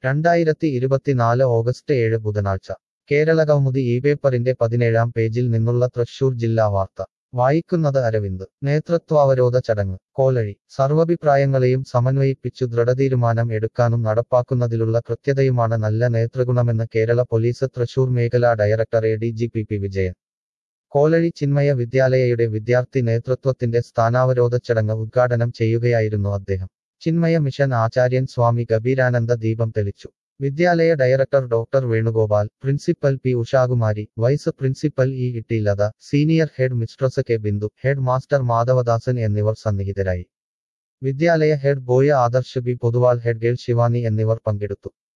രണ്ടായിരത്തി ഇരുപത്തിനാല് ഓഗസ്റ്റ് ഏഴ് ബുധനാഴ്ച കേരളകൗമുദി ഈ പേപ്പറിന്റെ പതിനേഴാം പേജിൽ നിന്നുള്ള തൃശൂർ ജില്ലാ വാർത്ത വായിക്കുന്നത് അരവിന്ദ് നേതൃത്വാവരോധ ചടങ്ങ് കോലഴി സർവഭിപ്രായങ്ങളെയും സമന്വയിപ്പിച്ചു ദൃഢതീരുമാനം എടുക്കാനും നടപ്പാക്കുന്നതിലുള്ള കൃത്യതയുമാണ് നല്ല നേതൃഗുണമെന്ന് കേരള പോലീസ് തൃശൂർ മേഖലാ director A D G P P Vijayan Kolazhy Chinmaya വിദ്യാലയയുടെ വിദ്യാർത്ഥി നേതൃത്വത്തിന്റെ സ്ഥാനാവരോധ ചടങ്ങ് ഉദ്ഘാടനം ചെയ്യുകയായിരുന്നു അദ്ദേഹം ചിന്മയ മിഷൻ ആചാര്യൻ സ്വാമി ഗഭീരാനന്ദ ദീപം തെളിച്ചു വിദ്യാലയ director doctor Venugopal principal P Ushakumari vice principal E Itty Latha senior head mistress K Bindu head master Madhavadasan എന്നിവർ സന്നിഹിതരായി വിദ്യാലയ head boy Adarsh B Poduval head girl Shivani എന്നിവർ പങ്കെടുത്തു